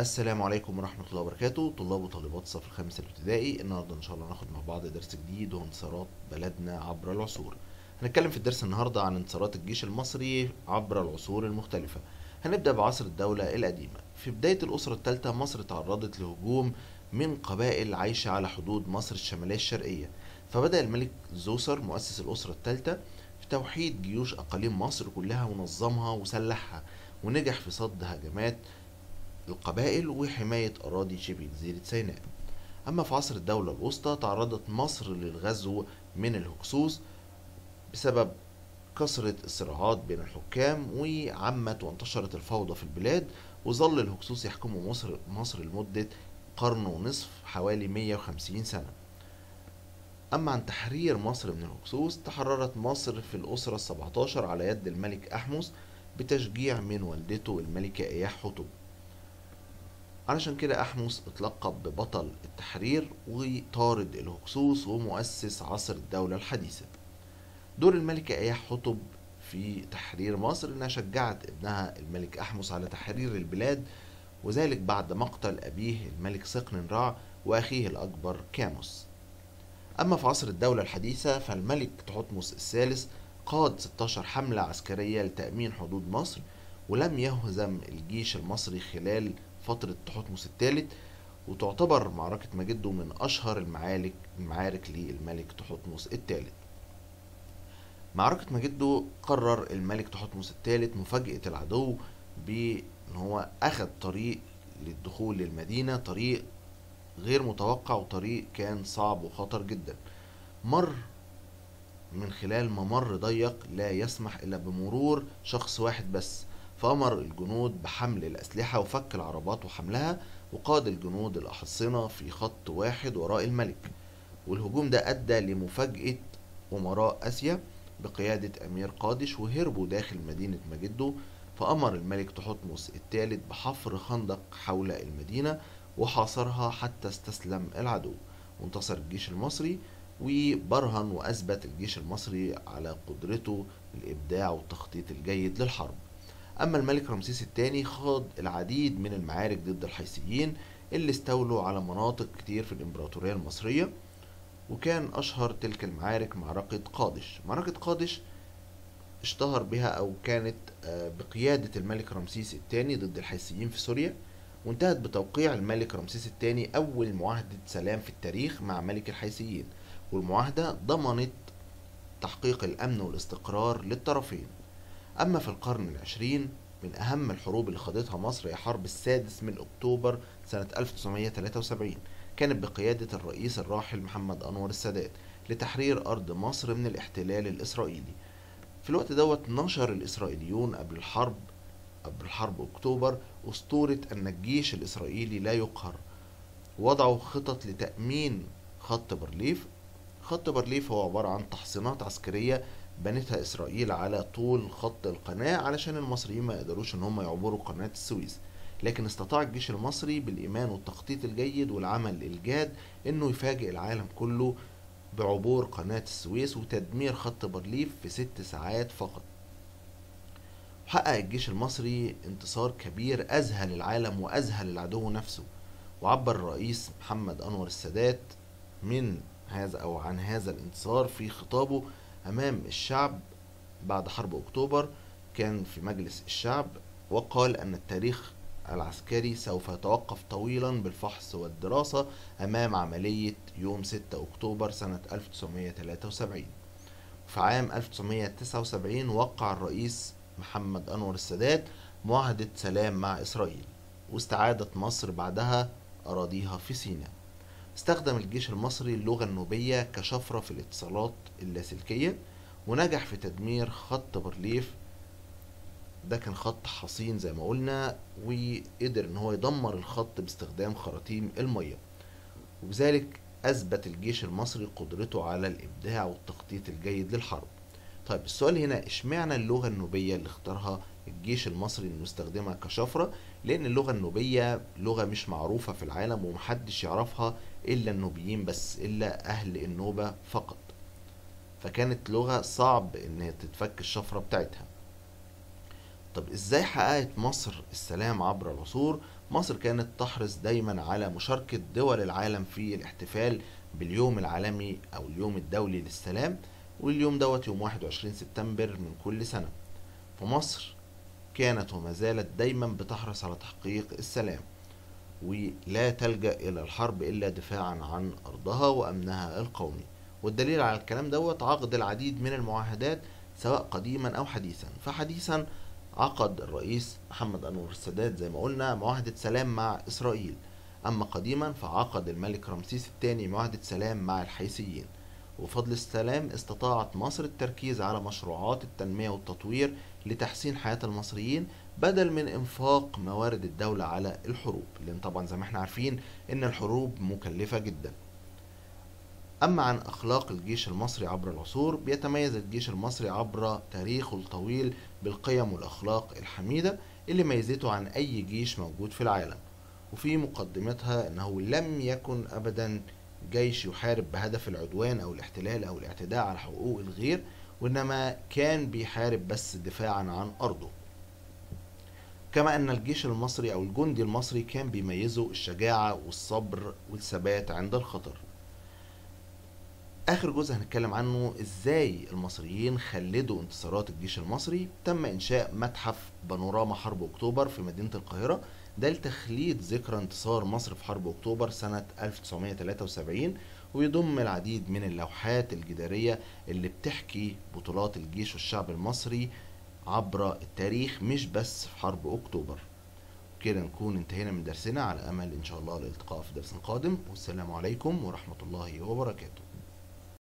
السلام عليكم ورحمة الله وبركاته طلاب وطالبات الصف الخامس الابتدائي النهاردة إن شاء الله هناخد مع بعض درس جديد وهو انتصارات بلدنا عبر العصور هنتكلم في الدرس النهاردة عن انتصارات الجيش المصري عبر العصور المختلفة هنبدأ بعصر الدولة القديمة في بداية الأسرة الثالثة مصر تعرضت لهجوم من قبائل عايشة على حدود مصر الشمالية الشرقية فبدأ الملك زوسر مؤسس الأسرة الثالثة في توحيد جيوش أقاليم مصر كلها ونظمها وسلحها ونجح في صد هجمات القبائل وحماية أراضي شبه جزيرة سيناء أما في عصر الدولة الوسطى تعرضت مصر للغزو من الهكسوس بسبب كثرة الصراعات بين الحكام وعمت وانتشرت الفوضى في البلاد وظل الهكسوس يحكموا مصر مصر لمدة قرن ونصف حوالي 150 سنة أما عن تحرير مصر من الهكسوس تحررت مصر في الأسرة السبعتاشر على يد الملك أحمس بتشجيع من والدته الملكة إياح حتب علشان كده أحمس اتلقب ببطل التحرير وطارد الهكسوس ومؤسس عصر الدولة الحديثة دور الملكة إياح حتب في تحرير مصر إنها شجعت ابنها الملك أحمس على تحرير البلاد وذلك بعد مقتل أبيه الملك سقن رع وأخيه الأكبر كاموس أما في عصر الدولة الحديثة فالملك تحتمس الثالث قاد 16 حملة عسكرية لتأمين حدود مصر ولم يهزم الجيش المصري خلال فترة تحتمس الثالث وتعتبر معركة مجدو من أشهر المعارك المعارك للملك تحتمس الثالث معركة مجدو قرر الملك تحتمس الثالث مفاجأة العدو بأن هو أخذ طريق للدخول للمدينة طريق غير متوقع وطريق كان صعب وخطر جدا مر من خلال ممر ضيق لا يسمح إلا بمرور شخص واحد بس فأمر الجنود بحمل الأسلحة وفك العربات وحملها وقاد الجنود الأحصنة في خط واحد وراء الملك والهجوم ده أدى لمفاجأة أمراء آسيا بقيادة أمير قادش وهربوا داخل مدينة مجدو فأمر الملك تحتمس الثالث بحفر خندق حول المدينة وحاصرها حتى استسلم العدو وانتصر الجيش المصري وبرهن وأثبت الجيش المصري على قدرته الإبداع والتخطيط الجيد للحرب أما الملك رمسيس الثاني خاض العديد من المعارك ضد الحيثيين اللي استولوا على مناطق كتير في الإمبراطورية المصرية وكان أشهر تلك المعارك معركة قادش معركة قادش اشتهر بها أو كانت بقيادة الملك رمسيس الثاني ضد الحيثيين في سوريا وانتهت بتوقيع الملك رمسيس الثاني أول معاهدة سلام في التاريخ مع ملك الحيثيين والمعاهدة ضمنت تحقيق الأمن والاستقرار للطرفين أما في القرن العشرين من أهم الحروب اللي خاضتها مصر هي حرب السادس من أكتوبر سنة 1973 كانت بقيادة الرئيس الراحل محمد أنور السادات لتحرير أرض مصر من الاحتلال الإسرائيلي في الوقت دوت نشر الإسرائيليون قبل الحرب قبل حرب أكتوبر أسطورة أن الجيش الإسرائيلي لا يقهر وضعوا خطط لتأمين خط بارليف خط بارليف هو عبارة عن تحصينات عسكرية بنتها إسرائيل على طول خط القناة علشان المصريين ما يقدروش إن هم يعبروا قناة السويس لكن استطاع الجيش المصري بالإيمان والتخطيط الجيد والعمل الجاد إنه يفاجئ العالم كله بعبور قناة السويس وتدمير خط بارليف في ست ساعات فقط حقق الجيش المصري انتصار كبير أذهل العالم وأذهل العدو نفسه وعبر الرئيس محمد أنور السادات من هذا أو عن هذا الانتصار في خطابه أمام الشعب بعد حرب أكتوبر كان في مجلس الشعب وقال أن التاريخ العسكري سوف يتوقف طويلا بالفحص والدراسة أمام عملية يوم 6 أكتوبر سنة 1973 في عام 1979 وقع الرئيس محمد أنور السادات معاهدة سلام مع إسرائيل واستعادت مصر بعدها أراضيها في سيناء استخدم الجيش المصري اللغة النوبية كشفرة في الاتصالات اللاسلكية ونجح في تدمير خط بارليف ده كان خط حصين زي ما قلنا وقدر ان هو يدمر الخط باستخدام خراطيم المية وبذلك اثبت الجيش المصري قدرته على الابداع والتخطيط الجيد للحرب طيب السؤال هنا اشمعنى اللغة النوبية اللي اختارها الجيش المصري انه يستخدمها كشفرة لان اللغة النوبية لغة مش معروفة في العالم ومحدش يعرفها الا النوبيين بس الا اهل النوبة فقط فكانت لغة صعب ان تتفك الشفرة بتاعتها طب ازاي حققت مصر السلام عبر العصور مصر كانت تحرص دايما على مشاركة دول العالم في الاحتفال باليوم العالمي او اليوم الدولي للسلام واليوم دوت يوم 21 سبتمبر من كل سنة فمصر كانت وما زالت دايما بتحرص على تحقيق السلام ولا تلجأ إلى الحرب إلا دفاعا عن أرضها وأمنها القومي والدليل على الكلام دوت عقد العديد من المعاهدات سواء قديما أو حديثا فحديثا عقد الرئيس محمد أنور السادات زي ما قلنا معاهدة سلام مع إسرائيل أما قديما فعقد الملك رمسيس الثاني معاهدة سلام مع الحيثيين وبفضل السلام استطاعت مصر التركيز على مشروعات التنمية والتطوير لتحسين حياة المصريين بدل من انفاق موارد الدولة على الحروب لان طبعا زي ما احنا عارفين ان الحروب مكلفة جدا اما عن اخلاق الجيش المصري عبر العصور بيتميز الجيش المصري عبر تاريخه الطويل بالقيم والاخلاق الحميدة اللي ميزته عن اي جيش موجود في العالم وفي مقدمتها انه لم يكن ابدا جيش يحارب بهدف العدوان او الاحتلال او الاعتداء على حقوق الغير وانما كان بيحارب بس دفاعا عن ارضه كما ان الجيش المصري او الجندي المصري كان بيميزه الشجاعة والصبر والثبات عند الخطر اخر جزء هنتكلم عنه ازاي المصريين خلدوا انتصارات الجيش المصري تم انشاء متحف بانوراما حرب اكتوبر في مدينة القاهرة ده لتخليد ذكرى انتصار مصر في حرب اكتوبر سنة 1973 ويضم العديد من اللوحات الجدارية اللي بتحكي بطولات الجيش والشعب المصري عبر التاريخ مش بس في حرب اكتوبر كده نكون انتهينا من درسنا على امل ان شاء الله الالتقاء في درس قادم والسلام عليكم ورحمة الله وبركاته